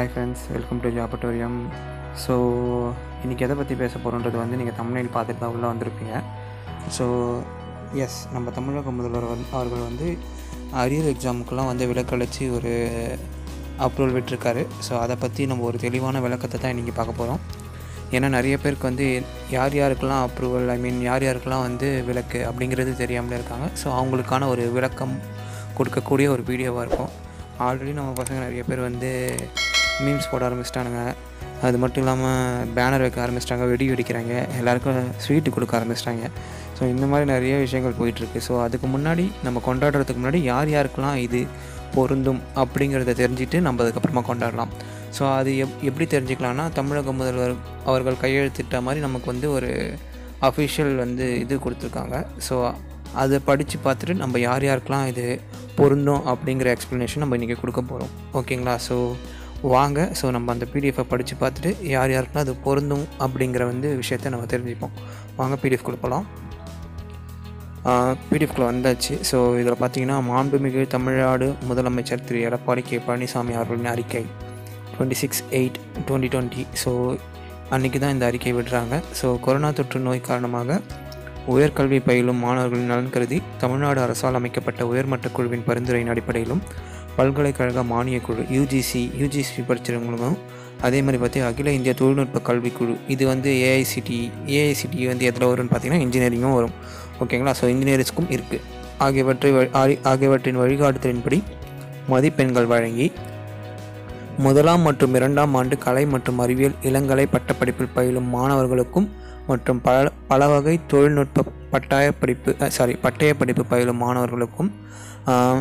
hi friends welcome to Jobatorium so இன்றைக்கி எதை பற்றி பேச போகிறோன்றது வந்து நீங்கள் தமிழில் பார்த்துட்டு தான் உள்ளே வந்திருப்பீங்க ஸோ எஸ் நம்ம தமிழக முதல்வர் வந்து அவர்கள் வந்து அரியர் எக்ஸாமுக்கெல்லாம் வந்து விலக்களித்து ஒரு அப்ரூவல் விட்டிருக்காரு ஸோ அதை பற்றி நம்ம ஒரு தெளிவான விளக்கத்தை தான் இன்றைக்கி பார்க்க போகிறோம் ஏன்னா நிறைய பேருக்கு வந்து யார் யாருக்கெல்லாம் அப்ரூவல் ஐ மீன் யார் யாருக்கெல்லாம் வந்து விலக்கு அப்படிங்கிறது தெரியாமலே இருக்காங்க ஸோ அவங்களுக்கான ஒரு விளக்கம் கொடுக்கக்கூடிய ஒரு வீடியோவாக இருக்கும் ஆல்ரெடி நம்ம பசங்க நிறைய பேர் வந்து மீம்ஸ் போட ஆரம்பிச்சிட்டானுங்க அது மட்டும் இல்லாமல் பேனர் வைக்க ஆரம்பிச்சிட்டாங்க வெடி வெடிக்கிறாங்க எல்லாருக்கும் ஸ்வீட்டு கொடுக்க ஆரம்பிச்சிட்டாங்க ஸோ இந்த மாதிரி நிறைய விஷயங்கள் போயிட்டுருக்கு ஸோ அதுக்கு முன்னாடி நம்ம கொண்டாடுறதுக்கு முன்னாடி யார் யாருக்கெல்லாம் இது பொருந்தும் அப்படிங்கிறத தெரிஞ்சுட்டு நம்ம அதுக்கப்புறமா கொண்டாடலாம் ஸோ அது எப் எப்படி தெரிஞ்சுக்கலாம்னா தமிழக முதல்வர் அவர்கள் கையெழுத்திட்ட மாதிரி நமக்கு வந்து ஒரு அஃபிஷியல் வந்து இது கொடுத்துருக்காங்க ஸோ அதை படித்து பார்த்துட்டு நம்ம யார் யாருக்கெல்லாம் இது பொருந்தும் அப்படிங்கிற எக்ஸ்ப்ளனேஷன் நம்ம இன்றைக்கி கொடுக்க போகிறோம் ஓகேங்களா ஸோ வாங்க ஸோ நம்ம அந்த பிடிஎஃபை படித்து பார்த்துட்டு யார் யாருக்கெல்லாம் அது பொருந்தும் அப்படிங்கிற வந்து விஷயத்த நம்ம தெரிஞ்சுப்போம் வாங்க பிடிஎஃப் கொடுப்பலாம் பிடிஎஃப்குள்ள வந்தாச்சு ஸோ இதில் பார்த்தீங்கன்னா மாண்புமிகு தமிழ்நாடு முதலமைச்சர் திரு எடப்பாடி கே பழனிசாமி அவர்களின் அறிக்கை twenty six eight twenty twenty so அன்றைக்கி தான் இந்த அறிக்கை விடுறாங்க ஸோ கொரோனா தொற்று நோய் காரணமாக உயர்கல்வி பயிலும் மாணவர்களின் நலன் கருதி தமிழ்நாடு அரசால் அமைக்கப்பட்ட உயர்மட்ட குழுவின் பரிந்துரையின் அடிப்படையிலும் பல்கலைக்கழக மானியக் குழு யூஜிசி யூஜிசி படிச்சிருவங்களும் அதே மாதிரி பார்த்தி அகில இந்திய தொழில்நுட்ப கல்விக்குழு இது வந்து ஏஐசிடி ஏஐசிடி வந்து எதில் வரும்னு பார்த்தீங்கன்னா இன்ஜினியரிங்கும் வரும் ஓகேங்களா ஸோ இன்ஜினியரிங்ஸ்க்கும் இருக்குது ஆகியவற்றை வழி- ஆகி- ஆகியவற்றின் வழிகாட்டுதலின்படி மதிப்பெண்கள் வழங்கி முதலாம் மற்றும் இரண்டாம் ஆண்டு கலை மற்றும் அறிவியல் இளங்கலை பட்டப்படிப்பில் பயிலும் மாணவர்களுக்கும் மற்றும் பல பல வகை தொழில்நுட்ப பட்டாய படிப்பு சாரி பட்டய படிப்பு பயிலும் மாணவர்களுக்கும் ஆஹ்,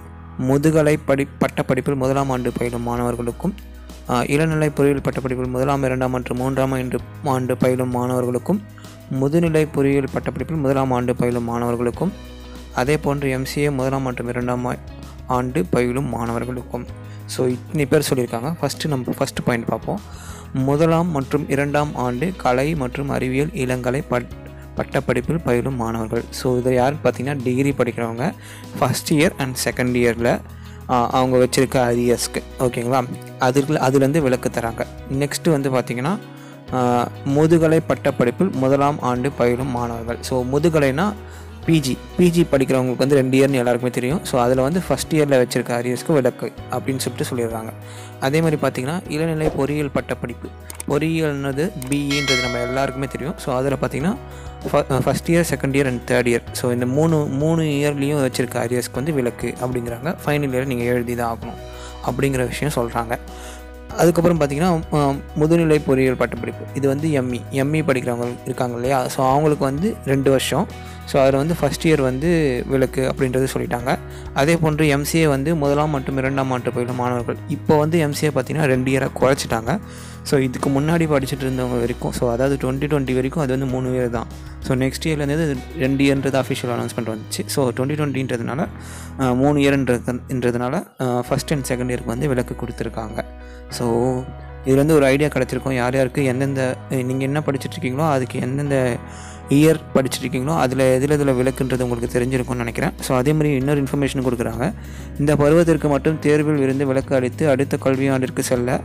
முதுகலை படி பட்டப்படிப்பில் முதலாம் ஆண்டு பயிலும் மாணவர்களுக்கும் ஆஹ், இளநிலை பொறியியல் பட்டப்படிப்பில் முதலாம் இரண்டாம் மற்றும் மூன்றாம் ஆண்டு ஆண்டு பயிலும் மாணவர்களுக்கும் முதுநிலை பொறியியல் பட்டப்படிப்பில் முதலாம் ஆண்டு பயிலும் மாணவர்களுக்கும் அதே போன்று எம்சிஏ முதலாம் மற்றும் இரண்டாம் ஆ- ஆண்டு பயிலும் மாணவர்களுக்கும் ஸோ இத்தனை பேர் சொல்லியிருக்காங்க ஃபஸ்ட்டு நம்ம ஃபஸ்ட்டு பாயிண்ட் பார்ப்போம் முதலாம் மற்றும் இரண்டாம் ஆண்டு கலை மற்றும் அறிவியல் இளங்கலை பட் பட்டப்படிப்பில் பயிலும் மாணவர்கள் ஸோ இதை யாருன்னு பார்த்தீங்கன்னா டிகிரி படிக்கிறவங்க ஃபஸ்ட் இயர் அண்ட் செகண்ட் இயரில் அவங்க வச்சுருக்க அரியர்ஸ்க்கு ஓகேங்களா அதுக்கு அதுலேருந்து விளக்கு தராங்க நெக்ஸ்ட்டு வந்து பார்த்திங்கன்னா ஆஹ், முதுகலை பட்டப்படிப்பில் முதலாம் ஆண்டு பயிலும் மாணவர்கள் ஸோ முதுகலைனா பிஜி பிஜி படிக்கிறவங்களுக்கு வந்து ரெண்டு இயர்னு எல்லாருக்குமே தெரியும் ஸோ அதில் வந்து ஃபஸ்ட் இயரில் வச்சுருக்க அரியர்ஸ்க்கு விளக்கு அப்படின்னு சொல்லிட்டு சொல்லிடுறாங்க அதே மாதிரி பார்த்திங்கன்னா இளநிலை பொறியியல் பட்டப்படிப்பு பொறியியல்னது பிஇன்றது நம்ம எல்லாருக்குமே தெரியும் ஸோ அதில் பார்த்திங்கன்னா first year second year and third year so இந்த மூணு மூணு இயர்லேயும் வச்சுருக்க அரியர்ஸ்க்கு வந்து விளக்கு அப்படிங்கிறாங்க ஃபைனல் இயர் நீங்கள் எழுதி தான் ஆகணும் அப்படிங்கிற விஷயம் சொல்கிறாங்க அதுக்கப்புறம் பார்த்தீங்கன்னா அஹ், முதுநிலை பொறியியல் பட்டப்படிப்பு இது வந்து எம்இ எம்இ படிக்கிறவங்க இருக்காங்க இல்லையா ஸோ அவங்களுக்கு வந்து ரெண்டு வருஷம் ஸோ அதில் வந்து ஃபஸ்ட் இயர் வந்து விலக்கு அப்படின்றது சொல்லிட்டாங்க அதே போன்று எம்சிஏ வந்து முதலாம் மற்றும் இரண்டாம் ஆண்டு பயிலும் மாணவர்கள் இப்போ வந்து எம்சிஏ பார்த்தீங்கன்னா ரெண்டு இயரை குறைச்சிட்டாங்க ஸோ இதுக்கு முன்னாடி படிச்சுட்டு இருந்தவங்க வரைக்கும் ஸோ அதாவது டுவெண்ட்டி டுவெண்ட்டி வரைக்கும் அது வந்து மூணு இயர் தான் ஸோ நெக்ஸ்ட் இயர்லேருந்து அது ரெண்டு இயர்ன்றது அஃபிஷியல் அனௌன்ஸ்மெண்ட் வந்துச்சு ஸோ டுவெண்ட்டி டுவெண்ட்டின்றதுனால மூணு இயர்ன்றதுன்றதுனால ஃபஸ்ட் அண்ட் செகண்ட் இயருக்கு வந்து விலக்கு கொடுத்துருக்காங்க ஸோ இதுல இருந்து ஒரு ஐடியா கிடச்சிருக்கும் யார் யாருக்கு எந்தெந்த நீங்கள் என்ன படிச்சுட்டு இருக்கீங்களோ அதுக்கு எந்தெந்த இயர் படிச்சுட்டு இருக்கீங்களோ அதில் எதில் இதில் விளக்குன்றது உங்களுக்கு தெரிஞ்சிருக்கும்னு நினைக்கிறேன் ஸோ அதே மாதிரி இன்னொரு இன்ஃபர்மேஷன் கொடுக்குறாங்க இந்த பருவத்திற்கு மட்டும் தேர்வில் இருந்து விலக்கு அளித்து அடுத்த கல்வியாண்டிற்கு செல்ல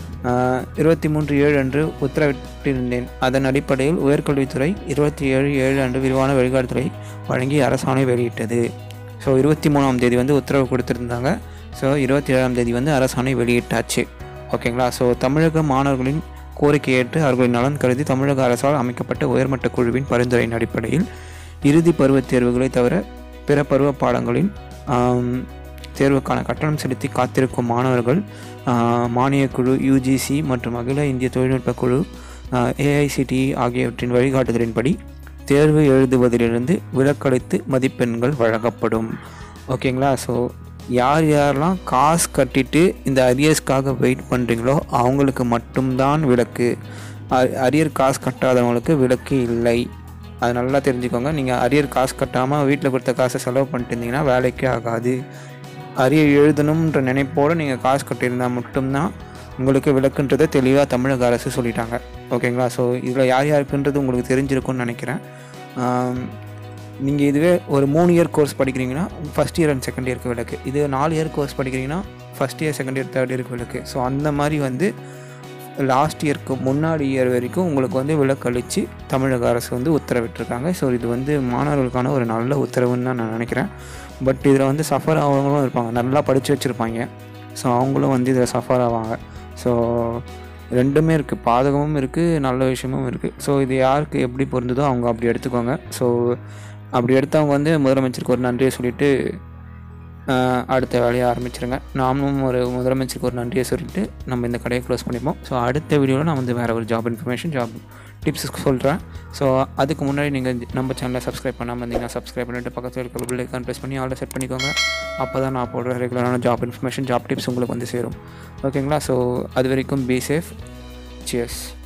இருபத்தி மூன்று ஏழு அன்று உத்தரவிட்டிருந்தேன் அதன் அடிப்படையில் உயர்கல்வித்துறை இருபத்தி ஏழு ஏழு அன்று விரிவான வழிகாட்டுதலை வழங்கி அரசாணை வெளியிட்டது ஸோ இருபத்தி மூணாம் தேதி வந்து உத்தரவு கொடுத்துருந்தாங்க ஸோ இருபத்தி ஏழாம் தேதி வந்து அரசாணை வெளியிட்டாச்சு ஓகேங்களா ஸோ தமிழக மாணவர்களின் கோரிக்கை ஏற்று அவர்களின் நலன் கருதி தமிழக அரசால் அமைக்கப்பட்ட உயர்மட்ட குழுவின் பரிந்துரையின் அடிப்படையில் இறுதி பருவத் தேர்வுகளை தவிர பிற பருவ பாடங்களின் ஆம், தேர்வுக்கான கட்டணம் செலுத்தி காத்திருக்கும் மாணவர்கள் ஆஹ், மானியக் குழு யூஜிசி மற்றும் அகில இந்திய தொழில்நுட்ப குழு ஏஐசிடி ஆகியவற்றின் வழிகாட்டுதலின்படி தேர்வு எழுதுவதிலிருந்து விலக்களித்து மதிப்பெண்கள் வழங்கப்படும் ஓகேங்களா ஸோ யார் யாரெல்லாம் காசு கட்டிட்டு இந்த அரியர்ஸ்க்காக வெயிட் பண்ணுறீங்களோ அவங்களுக்கு மட்டும்தான் விலக்கு அரியர் காசு கட்டாதவங்களுக்கு விலக்கு இல்லை அது நல்லா தெரிஞ்சுக்கோங்க நீங்கள் அரியர் காசு கட்டாமல் வீட்டில் கொடுத்த காசை செலவு பண்ணிட்டு இருந்தீங்கன்னா வேலைக்கே ஆகாது அரியர் எழுதணுன்ற நினைப்போடு நீங்கள் காசு கட்டியிருந்தால் மட்டும்தான் உங்களுக்கு விளக்குன்றதை தெளிவாக தமிழக அரசு சொல்லிட்டாங்க ஓகேங்களா ஸோ இதில் யார் யாருக்குன்றது உங்களுக்கு தெரிஞ்சிருக்கும்னு நினைக்கிறேன் நீங்கள் இதுவே ஒரு மூணு இயர் கோர்ஸ் படிக்கிறீங்கன்னா ஃபஸ்ட் இயர் அண்ட் செகண்ட் இயருக்கு விளக்கு இது நாலு இயர் கோர்ஸ் படிக்கிறீங்கன்னா first year second year third இயருக்கு ஸோ அந்த மாதிரி வந்து லாஸ்ட் இயருக்கு முன்னாடி இயர் வரைக்கும் உங்களுக்கு வந்து விலக்களித்து தமிழக அரசு வந்து உத்தரவிட்டிருக்காங்க ஸோ இது வந்து மாணவர்களுக்கான ஒரு நல்ல உத்தரவுன்னு தான் நான் நினைக்கிறேன் பட் இதில் வந்து சஃபர் ஆகிறவங்களும் இருப்பாங்க நல்லா படித்து வச்சுருப்பாங்க ஸோ அவங்களும் வந்து இதில் சஃபர் ஆவாங்க ஸோ ரெண்டுமே இருக்குது பாதகமும் இருக்குது நல்ல விஷயமும் இருக்குது ஸோ இது யாருக்கு எப்படி பொருந்ததோ அவங்க அப்படி எடுத்துக்கோங்க ஸோ அப்படி எடுத்தவங்க வந்து முதலமைச்சருக்கு ஒரு நன்றியை சொல்லிவிட்டு அடுத்த வேலையை ஆரம்பிச்சிருங்க நாமும் ஒரு முதலமைச்சருக்கு ஒரு நன்றியை சொல்லிட்டு நம்ம இந்த கடையை க்ளோஸ் பண்ணிப்போம் ஸோ அடுத்த வீடியோவில் நான் வந்து வேறு ஒரு ஜாப் இன்ஃபர்மேஷன் ஜாப் டிப்ஸ் சொல்கிறேன் ஸோ அதுக்கு முன்னாடி நீங்கள் நம்ம சேனலை சப்ஸ்கிரைப் பண்ணாமல் இருந்தீங்கன்னா சப்ஸ்கிரைப் பண்ணிவிட்டு பக்கத்தில் இருக்க பில் ஐக்கான் ப்ரெஸ் பண்ணி ஆல்ரெடி செட் பண்ணிக்கோங்க அப்போ தான் நான் போடுற ரெகுலரான ஜாப் இன்ஃபர்மேஷன் ஜாப் டிப்ஸ் உங்களுக்கு வந்து சேரும் ஓகேங்களா ஸோ அது வரைக்கும் பி சேஃப் சியர்ஸ்